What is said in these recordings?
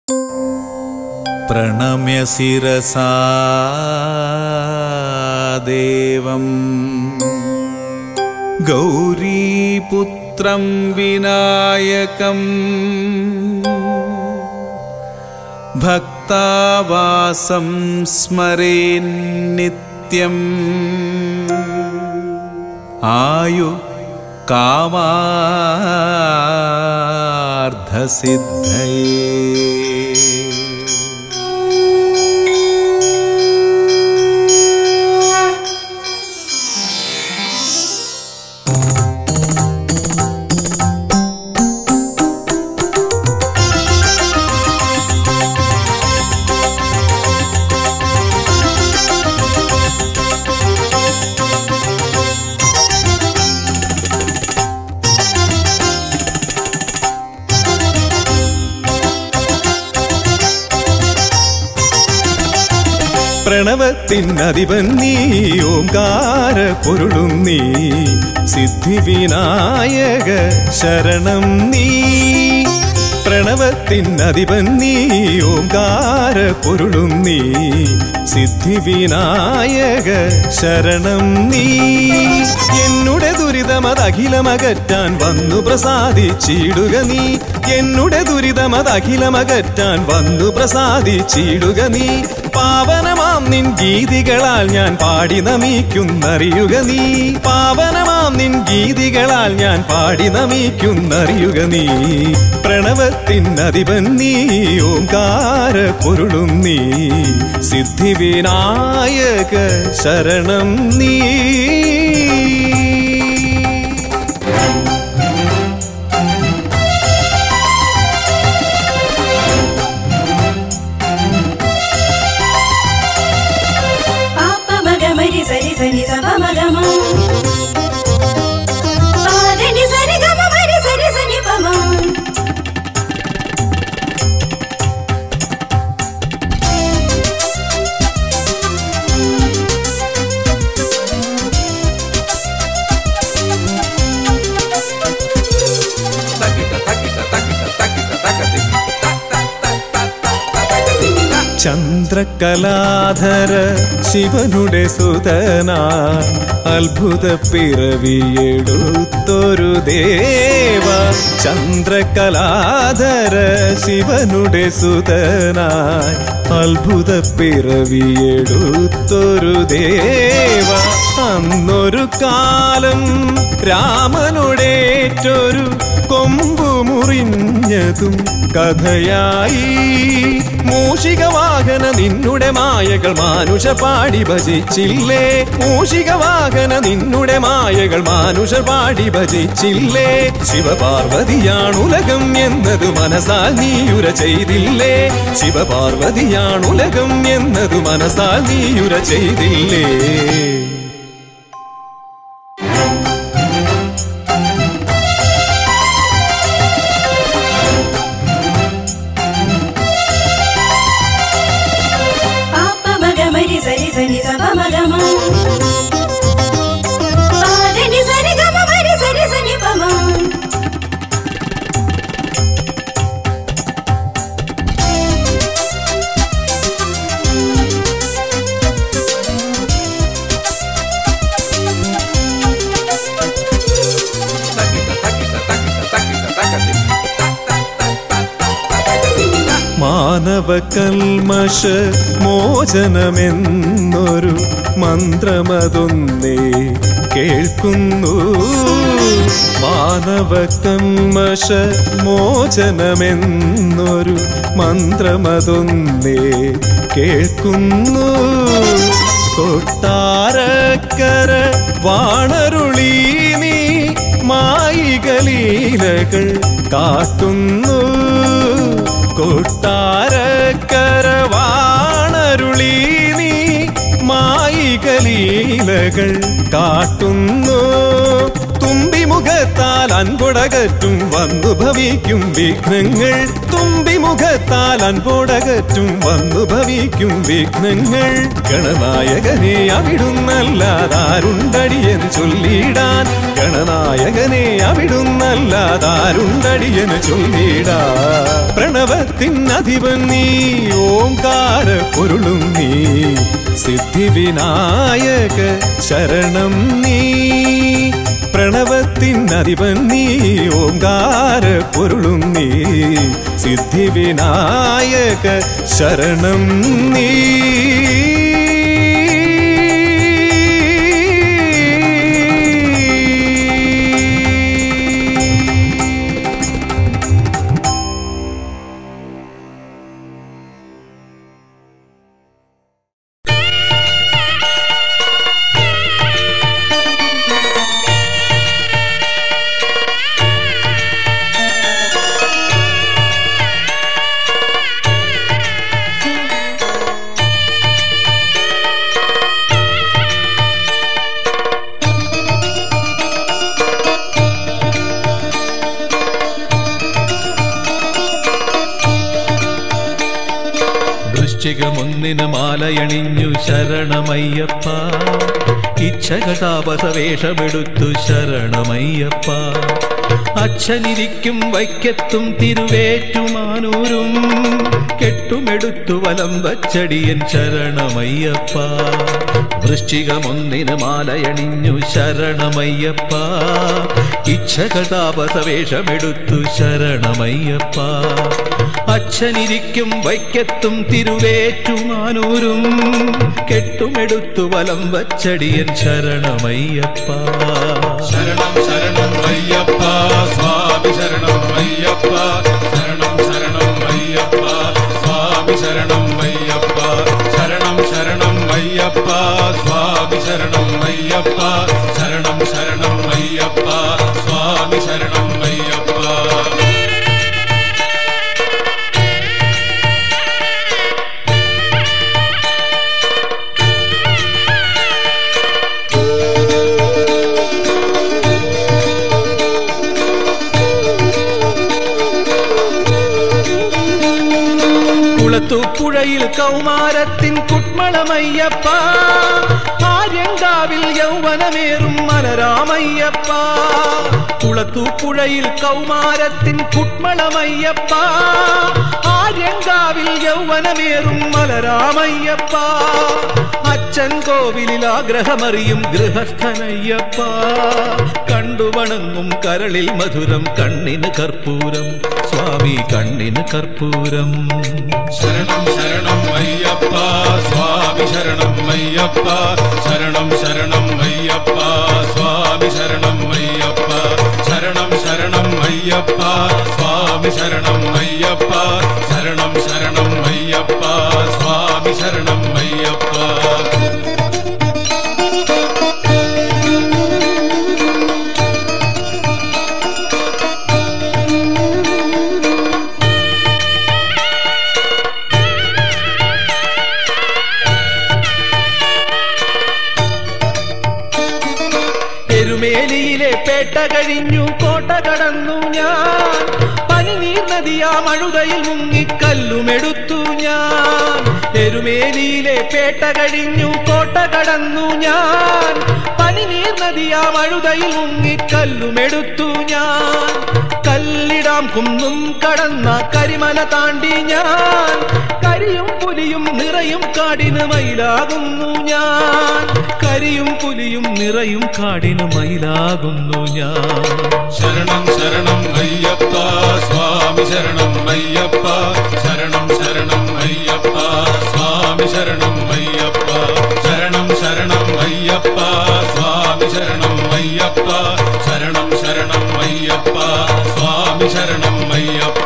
പ്രണമ്യ ശിരസാ ദേവം ഗൗരീപുത്രം വിനായകം ഭക്താവാസം സ്മരേൻ നിത്യം ആയു കാമാർദ്ധസിദ്ധയേ പ്രണവത്തിനധിപൻ നീ ഓംകാര പൊരുളും നീ സിദ്ധി വിനായക ശരണം നീ പ്രണവത്തിനധിപൻ നീ ഓംകാര പൊരുളും നീ സിദ്ധി വിനായക ശരണം നീ എന്നുടെ ദുരിതമതഖിലമകറ്റാൻ വന്നു പ്രസാദിച്ചിടുക നീ എന്നുടെ ദുരിതമതഖിലമകറ്റാൻ വന്നു പ്രസാദിച്ചിടുക നീ പാവനമാം നിൻ ഗീതികളാൽ ഞാൻ പാടി നമിക്കുന്നറിയുക നീ പാവനമാം നിൻ ഗീതികളാൽ ഞാൻ പാടി നമിക്കുന്നറിയുക നീ പ്രണവത്തിൻ അധിപൻ നീ ഓംകാര പൊരുളും നീ സിദ്ധി വിനായക ശരണം നീ പാപ്പ മഗ മരി സരി സനി സപ മഗ മ പാദനി സരി ഗമ മരി സരി സനി പമ ചന്ദ്രകലാധര ശിവനുടെ സുതനാ അത്ഭുത പിറവിയെടുത്തൊരു ദേവ ചന്ദ്രകലാധര ശിവനുടെ സുതനായി അത്ഭുത പിറവിയെടുത്തൊരു ദേവ അന്നൊരു കാലം രാമനുടേറ്റൊരു കൊമ്പു മുറിഞ്ഞതും കഥയായി മൂഷിക വാഹന നിന്നുടെ മായകൾ മാനുഷ പാടി ഭജിച്ചില്ലേ മൂഷിക വാഹന നിന്നുടെ മായകൾ മാനുഷ പാടി ഭജിച്ചില്ലേ ശിവപാർവതിയാണുലകം എന്നത് മനസ്സാൽ നീയുര ചെയ്തില്ലേ ശിവപാർവതിയാണുലകം എന്നത് മനസ്സാൽ നീയുര ചെയ്തില്ലേ പാപ്പ മഗ മരി സരി സനി സപ മഗ മ പാദനി സരി ഗമ മരി സരി സനി പമ മാനവ കൽമഷ മോചനമെന്നൊരു മന്ത്രമതൊന്നേ കേൾക്കുന്നു മാനവ കൽമഷ മോചനമെന്നൊരു മന്ത്രമതൊന്നേ കേൾക്കുന്നു കൊട്ടാരക്കര വാണരുളി നീ മായികലീലകൾ കാട്ടുന്നു കൊട്ടാരക്കര വാണരുളി നീ മായികലീലകൾ കാട്ടുന്നു തുമ്പിമുഖത്താൽ അൻപുടകറ്റും വന്നു ഭവിക്കും വിഘ്നങ്ങൾ തുമ്പിമുഖ മുഖത്താൽ അൻപോടകറ്റും വന്നു ഭവിക്കും വിഘ്നങ്ങൾ ഗണനായകനെ അവിടുന്നല്ലാതാരുണ്ടടിയെന്ന് ചൊല്ലിടാൻ ഗണനായകനെ അവിടുന്നല്ലാതാരുണ്ടടിയെന്ന് ചൊല്ലിടാ പ്രണവത്തിൻ അധിപൻ നീ ഓംകാര പൊരുളും നീ സിദ്ധിവിനായക ശരണം നീ പ്രണവത്തിൻ അധിപൻ നീ ഓംകാര പൊരുളും നീ സിദ്ധിവിനായക ശരണം നീ വൃശ്ചികമൊന്നിന് മാലയണിഞ്ഞു ശരണമയ്യപ്പ ഇച്ഛകതാപസവേഷമെടുത്തു ശരണമയ്യപ്പ അച്ഛനിരിക്കും വൈക്കത്തും തിരുവേറ്റുമാനൂരും കെട്ടുമെടുത്തു വലം വച്ചടിയൻ ശരണമയ്യപ്പ വൃശ്ചികമൊന്നിന് മാലയണിഞ്ഞു ശരണമയ്യപ്പ ഇച്ഛകതാപസവേഷമെടുത്തു ശരണമയ്യപ്പ അച്ഛനിരിക്കും വൈക്കത്തും തിരുവേറ്റുമാനൂരും കെട്ടുമെടുത്തു വലം വച്ചടിയൻ ശരണമയ്യപ്പ ശരണം ശരണം അയ്യപ്പ സ്വാമി ശരണം അയ്യപ്പ ശരണം ശരണം അയ്യപ്പ സ്വാമി ശരണം അയ്യപ്പ ശരണം ശരണം അയ്യപ്പ സ്വാമി ശരണം അയ്യപ്പ ശരണം ശരണം അയ്യപ്പ സ്വാമി ശരണം അയ്യപ്പ കുളത്തൂപ്പുഴയിൽ കൗമാരത്തിൻ കുട്മളമയ്യപ്പ ആര്യങ്കാവിൽ യൗവനമേറും മലരാമയ്യപ്പ കുളത്തൂപ്പുഴയിൽ കൗമാരത്തിൻ കുട്മളമയ്യപ്പ ആര്യങ്കാവിൽ യൗവനമേറും മലരാമയ്യപ്പ അച്ഛൻ കോവിലിൽ ആഗ്രഹമറിയും ഗൃഹസ്ഥനയ്യപ്പ കണ്ടുവണങ്ങും കരളിൽ മധുരം കണ്ണിന് കർപ്പൂരം സ്വാമി കണ്ണിന് കർപ്പൂരം ശരണം ശരണം അയ്യപ്പ സ്വാമി ശരണം അയ്യപ്പ ശരണം ശരണം അയ്യപ്പ സ്വാമി ശരണം അയ്യപ്പ ശരണം ശരണം അയ്യപ്പ സ്വാമി ശരണം അയ്യപ്പ ശരണം ശരണം അയ്യപ്പ സ്വാമി ശരണം അയ്യപ്പ എരുമേലിയിലെ പേട്ട കഴിഞ്ഞു കോട്ട കടന്നു ഞാൻ പനിനീർ നദിയാ മഴുതയിൽ മുങ്ങിക്കല്ലുമെടുത്തു ഞാൻ എരുമേലിയിലെ പേട്ട കഴിഞ്ഞു കോട്ട കടന്നു ഞാൻ പനിനീർ നദിയാ മഴുതയിൽ മുങ്ങിക്കല്ലുമെടുത്തു ഞാൻ കല്ലിടാം കുന്നും കടന്ന കരിമല താണ്ടി ഞാൻ കരിയും പുലിയും നിറയും കാടിന് മയിലാകുന്നു ഞാൻ കരിയും പുലിയും നിറയും കാടിന് മയിലാകുന്നു ഞാൻ ശരണം ശരണം അയ്യപ്പ സ്വാമി ശരണം അയ്യപ്പ ശരണം ശരണം അയ്യപ്പ സ്വാമി ശരണം അയ്യപ്പ ശരണം ശരണം അയ്യപ്പ സ്വാമി ശരണം അയ്യപ്പ ശരണം ശരണം അയ്യപ്പ സ്വാമി ശരണം അയ്യപ്പ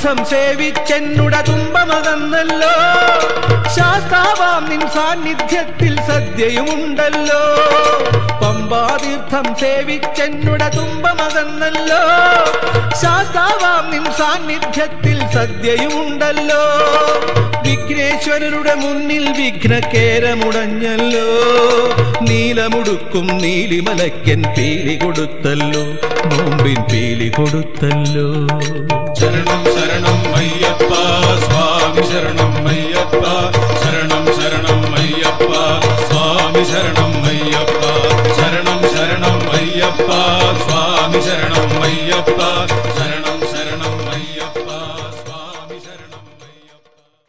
പമ്പാതീർത്ഥം സേവിച്ചെന്നുട തുമ്പമകന്നല്ലോ ശാസ്താവാം നിൻ സാന്നിധ്യത്തിൽ സദ്യയുമുണ്ടല്ലോ പമ്പാതീർത്ഥം സേവിച്ചെന്നുട തുമ്പമകന്നല്ലോ ശാസ്താവാം നിൻ സാന്നിധ്യത്തിൽ സദ്യയുമുണ്ടല്ലോ വിഘ്നേശ്വരരുടെ മുന്നിൽ വിഘ്നക്കേരമുടഞ്ഞല്ലോ നീലമുടുക്കും നീലിമലയ്ക്കൻ പീലി കൊടുത്തല്ലോ നോമ്പിൻ പീലി കൊടുത്തല്ലോ ശരണം ശരണം അയ്യപ്പ സ്വാമി ശരണം അയ്യപ്പ ശരണം ശരണം അയ്യപ്പ സ്വാമി ശരണം അയ്യപ്പ ശരണം ശരണം അയ്യപ്പ സ്വാമി ശരണം അയ്യപ്പ ശരണം ശരണം അയ്യപ്പ സ്വാമി ശരണം അയ്യപ്പ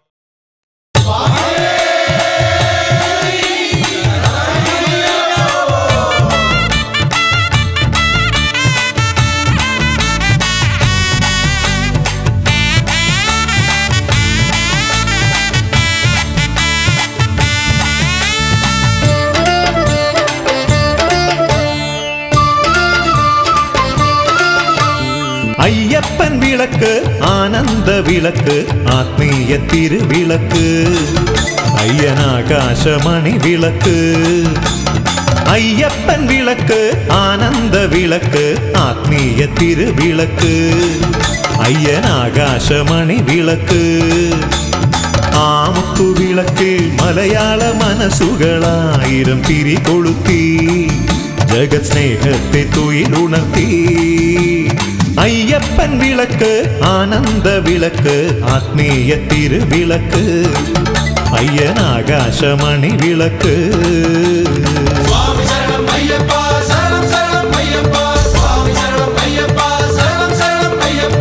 അയ്യപ്പൻ വിളക്ക് ആനന്ദ വിളക്ക് ആത്മീയ തിരുവിളക്ക് അയ്യനാകാശമണി വിളക്ക് അയ്യപ്പൻ വിളക്ക് ആനന്ദ വിളക്ക് ആത്മീയ തിരുവിളക്ക് അയ്യനാകാശമണി വിളക്ക് ആമുത്തു വിളക്കിൽ മലയാള മനസ്സുകളായിരം തിരി കൊളുത്തി ജഗത് സ്നേഹത്തെ തുയിലുണർത്തി അയ്യപ്പൻ വിളക്ക് ആനന്ദ വിളക്ക് ആത്മീയ തിരുവിളക്ക് അയ്യനാകാശമണി വിളക്ക് സ്വാമി ശരണം അയ്യപ്പ ശരണം ശരണം അയ്യപ്പ സ്വാമി ശരണം അയ്യപ്പ ശരണം ശരണം അയ്യപ്പ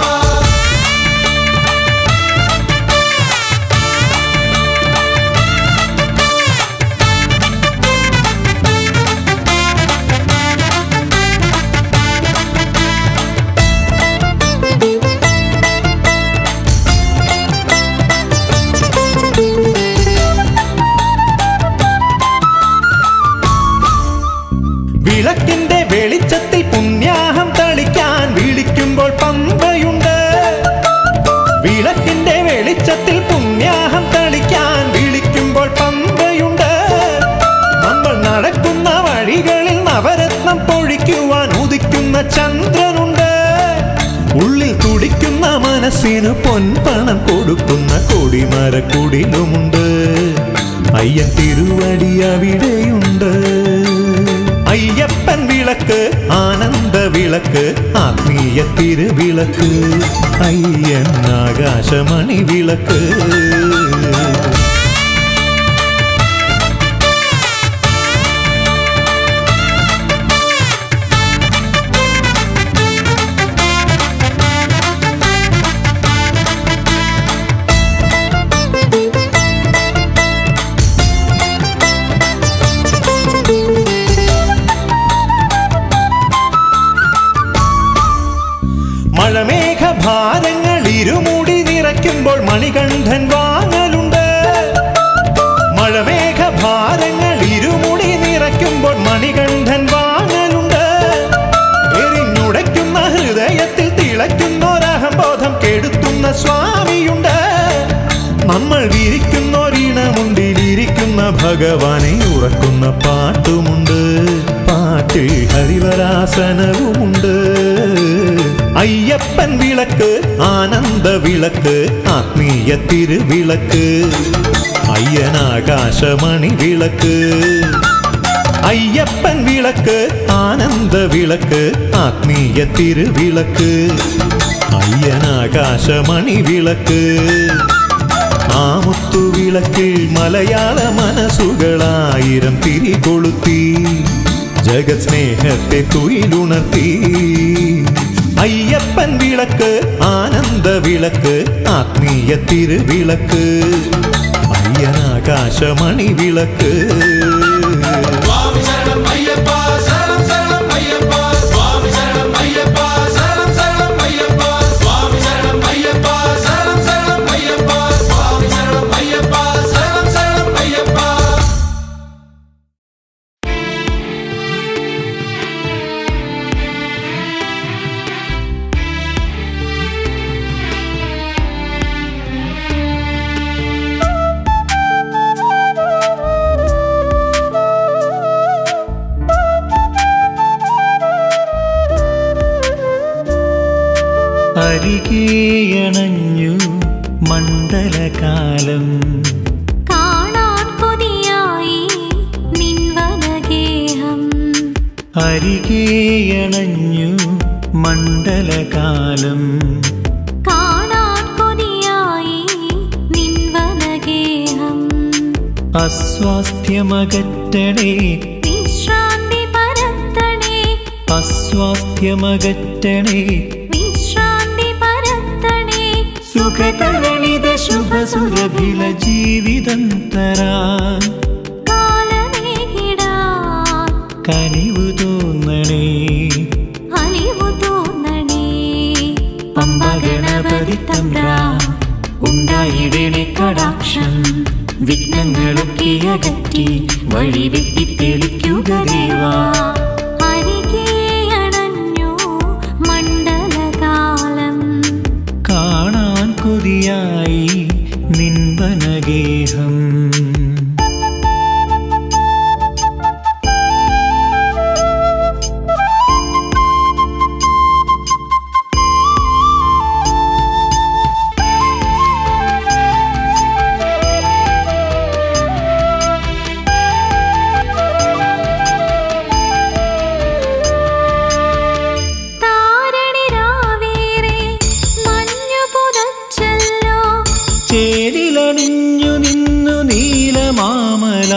വിളക്കിന്റെ വെളിച്ചത്തിൽ പുണ്യാഹം തളിക്കാൻ വിളിക്കുമ്പോൾ പമ്പയുണ്ട് വിളക്കിന്റെ വെളിച്ചത്തിൽ പുണ്യാഹം തളിക്കാൻ വിളിക്കുമ്പോൾ പമ്പയുണ്ട് നമ്മൾ നടക്കുന്ന വഴികളിൽ നവരത്നം പൊഴിക്കുവാൻ ഉദിക്കുന്ന ചന്ദ്രനുണ്ട് ഉള്ളിൽ തുടിക്കുന്ന മനസ്സിന് പൊൻപണം കൊടുക്കുന്ന കൊടിമരക്കുടിലുമുണ്ട് അയ്യൻ തിരുവടി അവിടെയുണ്ട് അയ്യപ്പൻ വിളക്ക് ആനന്ദ വിളക്ക് ആത്മീയ തിരുവിളക്ക് അയ്യൻ ആകാശമണി വിളക്ക് മഴമേഘ ഭാരങ്ങൾ ഇരുമുടി നിറയ്ക്കുമ്പോൾ മണികണ്ഠൻ വാങ്ങലുണ്ട് മഴമേഘ ഭാരങ്ങൾ ഇരുമുടി നിറയ്ക്കുമ്പോൾ മണികണ്ഠൻ വാങ്ങലുണ്ട് എരിഞ്ഞുടയ്ക്കുന്ന ഹൃദയത്തിൽ തിളയ്ക്കുന്നൊരഹംബോധം കെടുത്തുന്ന സ്വാമിയുണ്ട് നമ്മൾ വിരിക്കുന്നൊരിണമുണ്ടിലിരിക്കുന്ന ഭഗവാനെ ഉറക്കുന്ന പാട്ടുമുണ്ട് പാട്ടിൽ ഹരിവരാസനവുമുണ്ട് അയ്യപ്പൻ വിളക്ക് ആനന്ദ വിളക്ക് ആത്മീയ തിരുവിളക്ക് അയ്യനാകാശമണി വിളക്ക് അയ്യപ്പൻ വിളക്ക് ആനന്ദ വിളക്ക് ആത്മീയ തിരുവിളക്ക് അയ്യനാകാശമണി വിളക്ക് ആമുത്തു വിളക്കിൽ മലയാള മനസ്സുകളായിരം തിരി കൊളുത്തി ജഗത് സ്നേഹത്തെ തുയിലുണർത്തി അയ്യപ്പൻ വിളക്ക് ആനന്ദ വിളക്ക് ആത്മീയ തിരുവിളക്ക് അയ്യനാകാശമണി വിളക്ക് സ്വാമി ശരണം അയ്യപ്പ ശരണം ശരണം അയ്യപ്പ സ്വാമി ശരണം അയ്യപ്പ ശരണം ശരണം അയ്യപ്പ സ്വാമി ശരണം അയ്യപ്പ ശരണം ശരണം അയ്യപ്പ സ്വാമി ശരണം അയ്യപ്പ ശരണം ശരണം അയ്യപ്പ ും അരികേയണഞ്ഞു മണ്ഡലകാലം കാണാൻ കൊതിയായി നിൻവനഗേഹം അരികേയണഞ്ഞു മണ്ഡലകാലം കാണാൻ കൊതിയായി നിൻവനഗേഹം അസ്വാസ്ഥ്യമകറ്റണേ വിശ്രാന്തി പരത്തണേ അസ്വാസ്ഥ്യമകറ്റണേ വിശ്രാന്തി പരത്തണേ സുഖതരളിത ശുഭസുരഭില ജീവിതം തരാൻ കാലമേകിടാൻ കനിവു തോന്നണേ അലിവു തോന്നണേ പമ്പ ഗണപതി തമ്പ്ര ഉണ്ടായിടണേ കടാക്ഷം വിഘ്നങ്ങളൊക്കെ അകറ്റി വഴി വെട്ടി തെളിക്കുക ദേവാ അരികെ അണഞ്ഞു മണ്ഡലകാലം കാണാൻ കൊതിയായി നിൻവനഗേഹം താരണി രാവേറെ മഞ്ഞു പുതച്ചല്ലോ ചേരിലണിഞ്ഞു നിന്നു നീലമാമല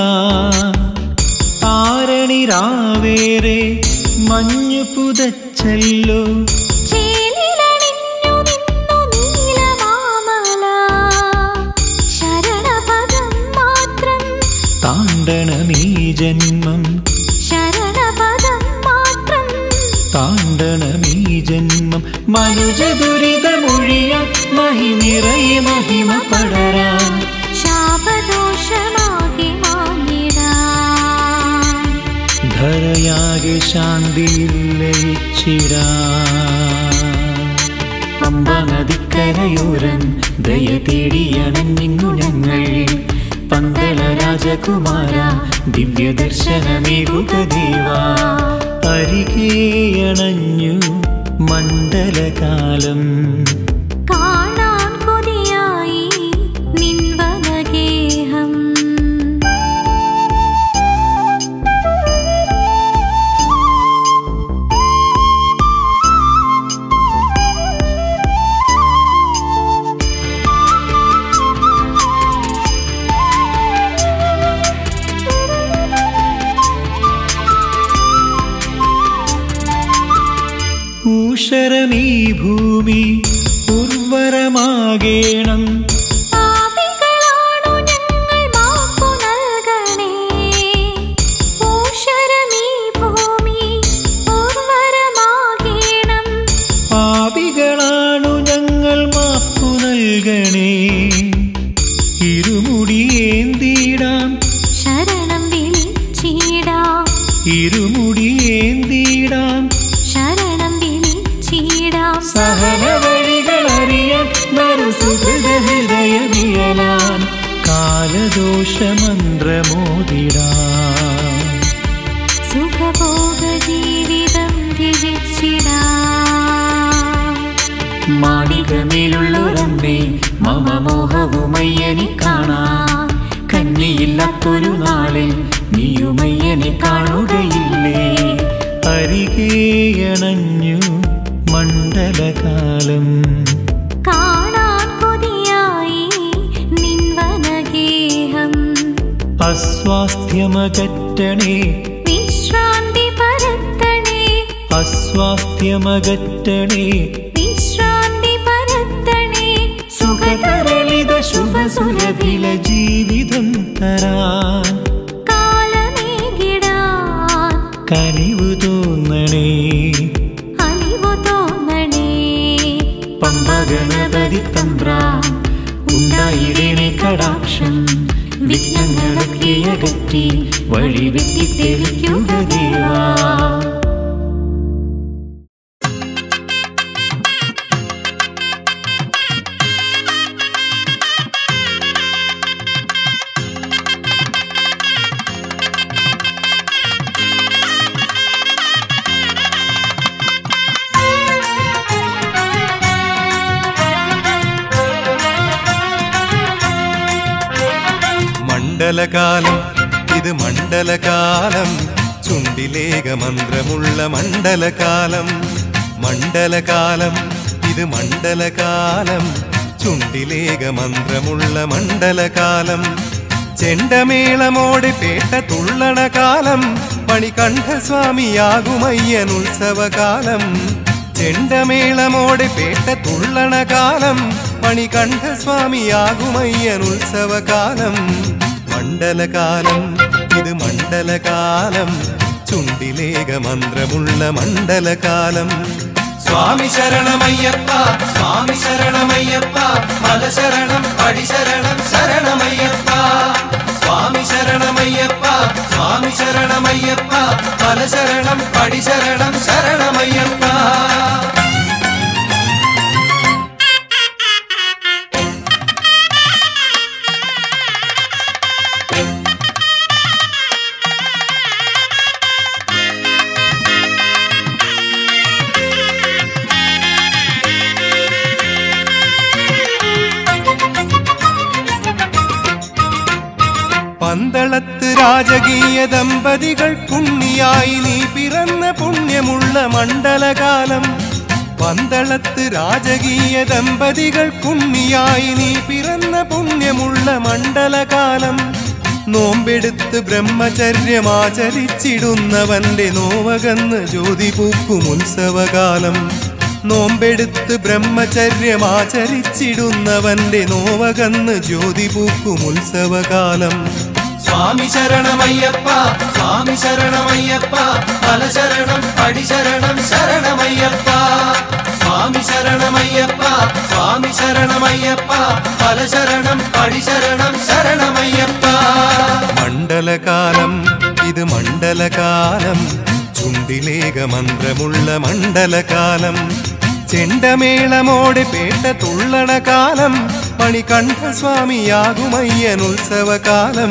താരണി രാവേറെ മഞ്ഞു പുതച്ചല്ലോ ചേലിലണിഞ്ഞു നിന്നു നീലമാമല ശരണപദം മാത്രം താണ്ടണമീ ജന്മം ശരണപദം മാത്രം താണ്ടണമീ ജന്മം മനുജ ദുരിതമൊഴിയ മഹി നിറയെ മഹിമ പടരാ ശാപദോഷമാകെ മാഞ്ഞിടാൻ ധരയാകെ ശാന്തിയിൽ ലയിച്ചിടാ പമ്പ നദിക്കരയോരം ദയ തേടിയണഞ്ഞിങ്ങു ഞങ്ങൾ പന്തള രാജകുമാര ദിവ്യദർശനമേകുക ദേവ അരികേയണഞ്ഞു മണ്ഡലകാലം കാണാൻ കൊതിയായി നിൻവനഗേഹം ഊഷരമീ ഭൂമി ഉർവരമാകേണം പാപികളാണു ഞങ്ങൾ മാപ്പു നൽകണേ ഊഷരമീ ഭൂമി ഉർവരമാകേണം പാപികളാണു ഞങ്ങൾ മാപ്പു നൽകണേ ഇരുമുടിയേന്തിടാം ശരണം വിളിച്ചിടാം ഇരുമുടിയേന്തിടാം ശരണം വിളിച്ചിടാം സഹന വഴികളറിയാൻ നരുസുഹൃദയമിയലാൻ കാലദോഷമന്ത്രമോദിടാം സുഖഭോഗ ജീവിതം ത്യജിച്ചിടാം മാണികമേലുള്ളൊരമ്മേ മമ മോഹവുമയ്യനെ കാണാൻ കന്നിയില്ലാത്തൊരു നാളിൽ നീയുമയ്യനെ കാണുകയില്ലേ അരികേയണഞ്ഞു മണ്ഡലകാലം കാണാൻ കൊതിയായി നിൻവനഗേഹം അസ്വാസ്ഥ്യമകറ്റണേ വിശ്രാന്തി പരത്തണേ അസ്വാസ്ഥ്യമകറ്റണേ വിശ്രാന്തി പരത്തണേ സുഖതരളിത ശുഭസുരഭില ജീവിതം തരാൻ കാലമേകിടാൻ കനിവു തോന്നണേ അലിവു തോന്നണേ പമ്പ ഗണപതി തമ്പ്ര ഉണ്ടായിടണേ കടാക്ഷം വിഘ്നങ്ങളൊക്കെ അകറ്റി വഴി വെട്ടി തെളിക്കുക ദേവാ ആ മണ്ഡലകാലം ഇത് മണ്ഡലകാലം ചുണ്ടിലേക മന്ത്രമുള്ള മണ്ഡലകാലം മണ്ഡലകാലം ഇത് മണ്ഡലകാലം ചുണ്ടിലേക മന്ത്രമുള്ള മണ്ഡലകാലം ചെണ്ടമേളമോടെ പേട്ട തുള്ളണ കാലം പണികണ്ഠസ്വാമിയാകുമയ്യൻ ഉത്സവകാലം ചെണ്ടമേളമോടെ പേട്ട തുള്ളണ കാലം പണികണ്ഠസ്വാമിയാകുമയ്യൻ ഉത്സവകാലം മണ്ഡലകാലം ഇത് മണ്ഡലകാലം ചുണ്ടിലേക മന്ത്രമുള്ള മണ്ഡലകാലം സ്വാമി ശരണമയ്യപ്പ സ്വാമി ശരണമയ്യപ്പ മലശരണം പടിശരണം ശരണമയ്യപ്പ സ്വാമി ശരണമയ്യപ്പ സ്വാമി ശരണമയ്യപ്പ മലശരണം പടിശരണം ശരണമയ്യപ്പ പന്തളത്ത് രാജകീയ ദമ്പതികൾ പുണ്യായി നീ പിറന്ന പുണ്യമുള്ള മണ്ഡലകാലം പന്തളത്ത് രാജകീയ ദമ്പതികൾ പുണ്യായി നീ പിറന്ന പുണ്യമുള്ള മണ്ഡലകാലം നോമ്പെടുത്ത് ബ്രഹ്മചര്യമാചരിച്ചിടുന്നവന്റെ നോവകന്ന് ജ്യോതി പൂക്കും ഉത്സവകാലം നോമ്പെടുത്ത് ബ്രഹ്മചര്യമാചരിച്ചിടുന്നവന്റെ നോവകന്ന് ജ്യോതി പൂക്കും ഉത്സവകാലം സ്വാമി ശരണമയ്യപ്പ സ്വാമി ശരണമയ്യപ്പ മലശരണം പടിശരണം ശരണമയ്യപ്പ സ്വാമി ശരണമയ്യപ്പ സ്വാമി ശരണമയ്യപ്പ മലശരണം പടിശരണം ശരണമയ്യപ്പ മണ്ഡലകാലം ഇത് മണ്ഡലകാലം ചുണ്ടിലേക മന്ത്രമുള്ള മണ്ഡലകാലം ചെണ്ടമേളമോടെ പേട്ട തുള്ളണ കാലം മണികണ്ഠസ്വാമിയാകുമയ്യൻ ഉത്സവകാലം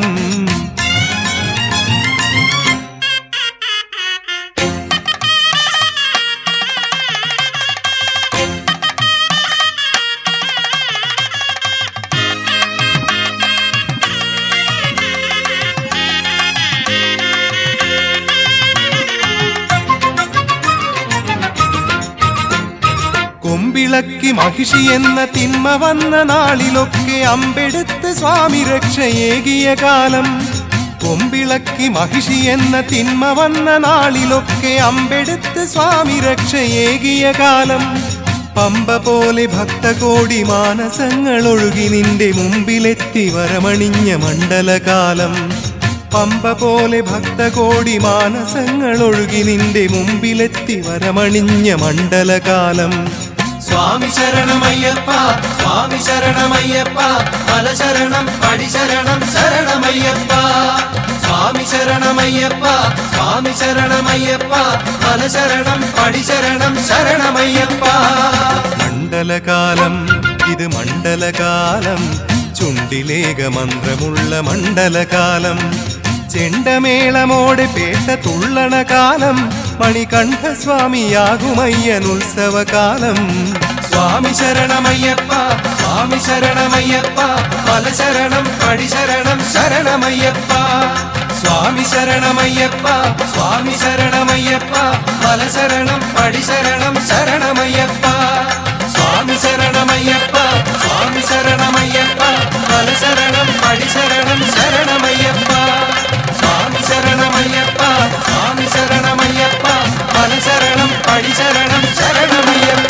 കൊമ്പിളക്കി മഹിഷി എന്ന തിന്മ വന്ന നാളിലൊക്കെ അമ്പെടുത്ത് സ്വാമി രക്ഷയേകിയ കാലം കൊമ്പിളക്കി മഹിഷി എന്ന തിന്മ വന്ന നാളിലൊക്കെ അമ്പെടുത്ത് സ്വാമി രക്ഷയേകിയ കാലം പമ്പ പോലെ ഭക്തകോടി മാനസങ്ങൾ ഒഴുകി നിന്റെ മുമ്പിലെത്തി വരമണിഞ്ഞ മണ്ഡലകാലം പമ്പ പോലെ ഭക്തകോടി മാനസങ്ങൾ ഒഴുകി നിന്റെ മുമ്പിലെത്തി വരമണിഞ്ഞ മണ്ഡലകാലം സ്വാമി ശരണമയ്യപ്പ സ്വാമി ശരണമയ്യപ്പ മലശരണം പടിശരണം ശരണമയ്യപ്പ സ്വാമി ശരണമയ്യപ്പ സ്വാമി ശരണമയ്യപ്പ മലശരണം പടിശരണം ശരണമയ്യപ്പ മണ്ഡലകാലം ഇത് മണ്ഡലകാലം ചുണ്ടിലേക മന്ത്രമുള്ള മണ്ഡലകാലം ചെണ്ടമേളമോടെ പേട്ട തുള്ളണ കാലം മണികണ്ഠസ്വാമിയാകുമയ്യൻ ഉത്സവകാലം സ്വാമി ശരണമയ്യപ്പ സ്വാമി ശരണമയ്യപ്പ മലശരണം പടിശരണം ശരണമയ്യപ്പ സ്വാമി ശരണമയ്യപ്പ സ്വാമി ശരണമയ്യപ്പ മലശരണം പടിശരണം ശരണമയ്യപ്പ സ്വാമി ശരണമയ്യപ്പ സ്വാമി ശരണമയ്യപ്പ മലശരണം പടിശരണം ശരണമയ്യപ്പ സ്വാമി ശരണമയ്യപ്പ സ്വാമി ശരണമയ്യപ്പ മലശരണം പടിശരണം ശരണമയ്യപ്പ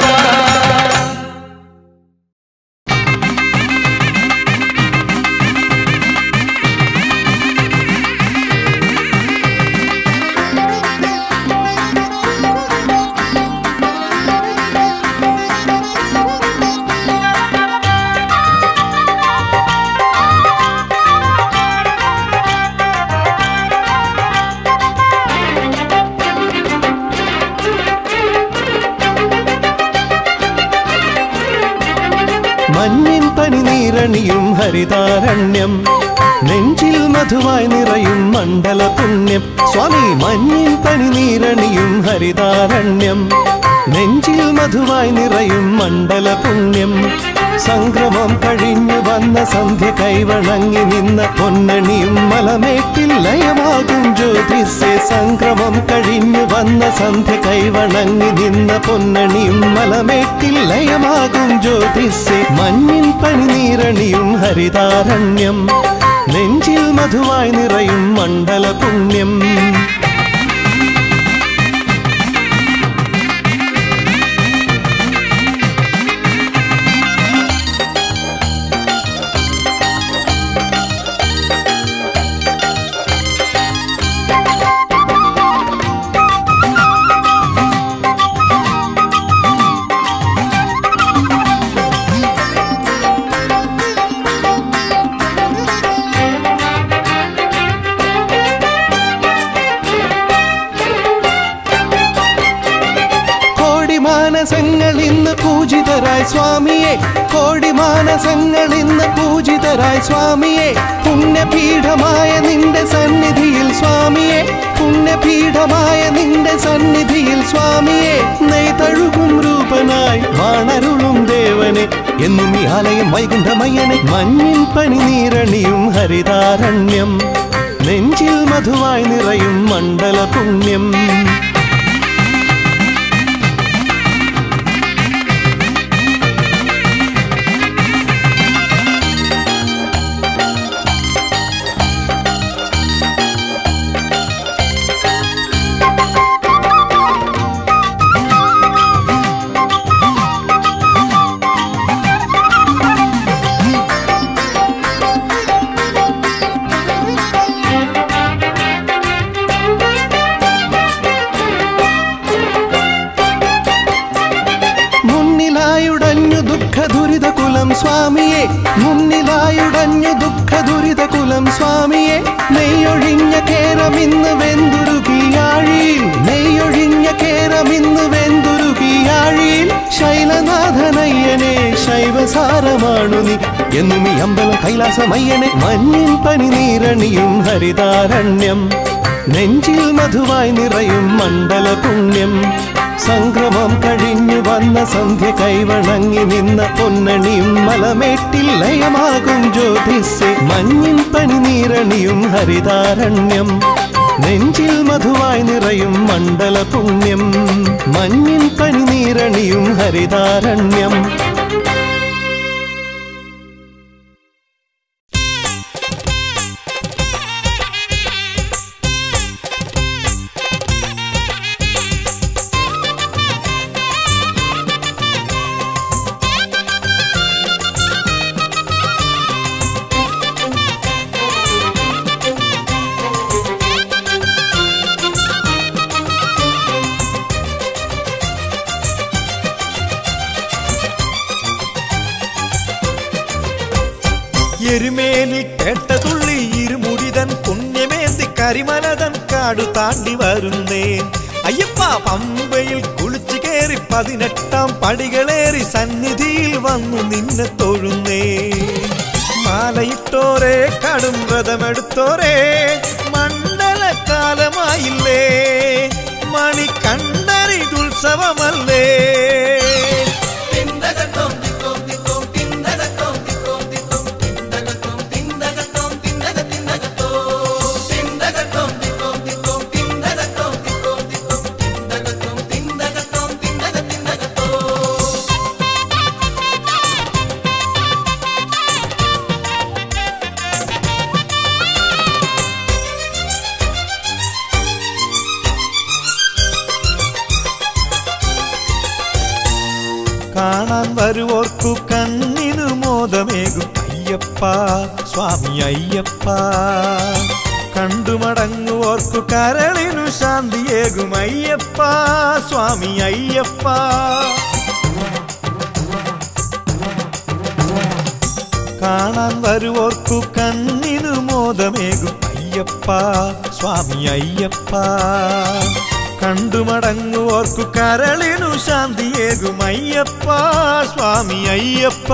മഞ്ഞിൻ പനി നീരണിയും ഹരിതാരണ്യം നെഞ്ചിൽ മധുവായി നിറയും മണ്ഡല പുണ്യം സ്വാമി മഞ്ഞിൻ പനി നീരണിയും ഹരിതാരണ്യം നെഞ്ചിൽ മധുവായി നിറയും മണ്ഡല പുണ്യം സംക്രമം കഴിഞ്ഞു വന്ന സന്ധ്യ കൈവണങ്ങി നിന്ന പൊന്നണിയും മലമേട്ടിൽ ലയമാകും ജ്യോതിസെ സംക്രമം കഴിഞ്ഞു വന്ന സന്ധ്യ കൈവണങ്ങി നിന്ന പൊന്നണിയും മലമേട്ടിൽ ലയമാകും ജ്യോതിസെ മഞ്ഞിൻ പനിനീരണിയും ഹരിതാരണ്യം നെഞ്ചിൽ മധുവായി നിറയും മണ്ഡല പുണ്യം കോടി മാനസങ്ങൾ ഇന്ന് പൂജിതരായി സ്വാമിയെ കോടി മാനസങ്ങൾ ഇന്ന് പൂജിതരായി സ്വാമിയെ പുണ്യപീഠമായ നിന്റെ സന്നിധിയിൽ സ്വാമിയെ പുണ്യപീഠമായ നിന്റെ സന്നിധിയിൽ സ്വാമിയെ നെയ്തഴുകും രൂപനായി വാണരുളും ദേവനെ എന്നും ഈ ആലയം വൈകുണ്ഠമയ്യനെ മഞ്ഞിൻ പനിനീരണിയും ഹരിതാരണ്യം നെഞ്ചിൽ മധുവായി നിറയും മണ്ഡല പുണ്യം മുന്നിലായുടഞ്ഞു ദുഃഖ ദുരിത കുലം സ്വാമിയെ മുന്നിലായുടഞ്ഞു ദുഃഖ ദുരിത കുലം സ്വാമിയെ നെയ്യൊഴിഞ്ഞ കേരമിന്ന് വെന്തുരുകിയാഴിയിൽ നെയ്യൊഴിഞ്ഞ കേരമിന്ന് വെന്തുരുകിയാഴിയിൽ ശൈലനാഥനയ്യനെ ശൈവസാരമാണു നീ എന്നും ഈ അമ്പലം കൈലാസമയ്യനെ മഞ്ഞിൻ പനിനീരണിയും ഹരിതാരണ്യം നെഞ്ചിൽ മധുവായി നിറയും മണ്ഡല പുണ്യം സംക്രമം കഴിഞ്ഞു വന്ന സന്ധ്യ കൈവണങ്ങി നിന്ന പൊന്നണിയും മലമേട്ടിൽ ലയമാകും ജ്യോതിസ് മഞ്ഞിൻ പനിനീരണിയും ഹരിതാരണ്യം നെഞ്ചിൽ മധുവായി നിറയും മണ്ഡല പുണ്യം മഞ്ഞിൻ പനിനീരണിയും ഹരിതാരണ്യം എരുമേലി കേട്ടതുള്ളി ഇരുമുടിതൻ പുണ്യമേന്തി കരിമലതൻ കാടു താണ്ടി വരുന്നേ അയ്യപ്പ പമ്പയിൽ കുളിച്ചു കയറി പതിനെട്ടാം പടികളേറി സന്നിധിയിൽ വന്നു നിന്നെ തൊഴുന്നേ മാലയിട്ടോരേ കടും വ്രതമെടുത്തോരേ മണ്ഡലകാലമായില്ലേ മണി കണ്ടറിതുത്സവമല്ലേ കാണാൻ വരുവോർക്കു കണ്ണിനു മോദമേകും അയ്യപ്പ സ്വാമി അയ്യപ്പ കണ്ടുമടങ്ങുവോർക്കു കരളിനു ശാന്തിയേകും അയ്യപ്പ സ്വാമി അയ്യപ്പ കാണാൻ വരുവോർക്കു കണ്ണിനു മോദമേകും അയ്യപ്പ സ്വാമി അയ്യപ്പ കണ്ടുമടങ്ങുവോർക്കു കരളിനു ശാന്തിയേകും അയ്യപ്പ സ്വാമി അയ്യപ്പ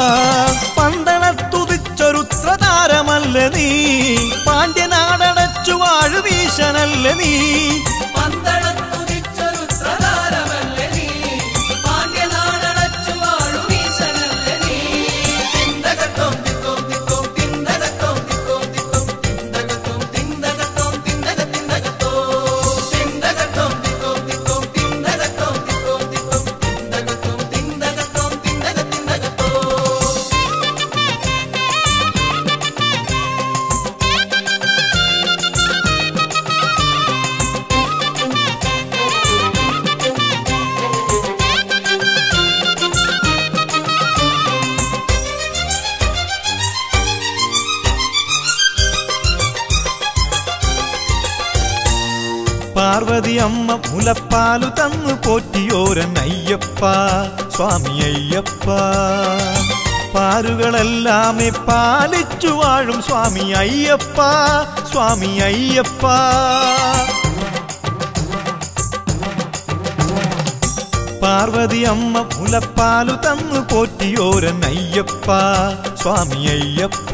പന്തളത്തുതിച്ചൊരുത്രതാരമല്ല നീ പാണ്ഡ്യനാടടച്ചു വാഴുവീശനല്ല നീ പാർവതി അമ്മ മുലപ്പാലു തന്നു പോറ്റിയോരൻ അയ്യപ്പ സ്വാമി അയ്യപ്പ പാരുകളെല്ലാമേ പാലിച്ചു വാഴും സ്വാമി അയ്യപ്പ സ്വാമി അയ്യപ്പ പാർവതി അമ്മ മുലപ്പാലു തന്നു പോറ്റിയോരൻ അയ്യപ്പ സ്വാമി അയ്യപ്പ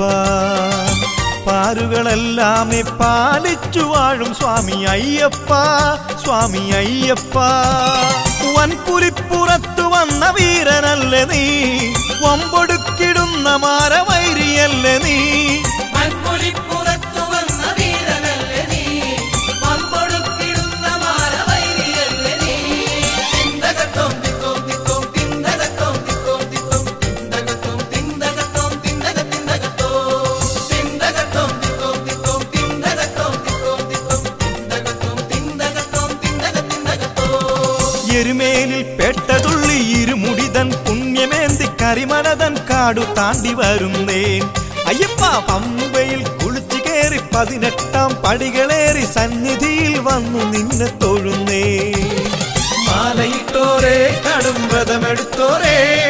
പാരുകളെല്ലാമേ പാലിച്ചു വാഴും സ്വാമി അയ്യപ്പ സ്വാമി അയ്യപ്പ വൻപുരിപ്പുറത്തു വന്ന വീരനല്ല നീ വമ്പൊടുക്കിടുന്ന മാരവൈരിയല്ല നീ മൺപുലിപ്പുറത്തു വന്ന വീരനല്ലേ നീ വമ്പൊടുക്കിടുന്ന മാരവൈരിയല്ലേ നീ തിന്തകത്തോം തിക്കോം തിക്കോം തിന്തകത്തോം തിക്കോം തിക്കോം തിന്തകത്തോം തിന്തകത്തോം തിന്തക തിന്തകത്തോ തിന്തകത്തോം തിക്കോം തിക്കോം തിന്തകത്തോം തിക്കോം തിക്കോം തിന്തകത്തോം തിന്തകത്തോം തിന്തക തിന്തകത്തോ എരുമേലിൽ പെട്ടതുള്ളി ഇരുമുടിതൻ പുണ്യമേന്തി കരിമനതൻ കാടു താണ്ടി വരുന്നേൻ അയ്യപ്പ പമ്പയിൽ കുളിച്ചു കയറി പതിനെട്ടാം പടികളേറി സന്നിധിയിൽ വന്നു നിന്നെ തൊഴുന്നേ മാലയിട്ടോരേ കടും വ്രതമെടുത്തോരേ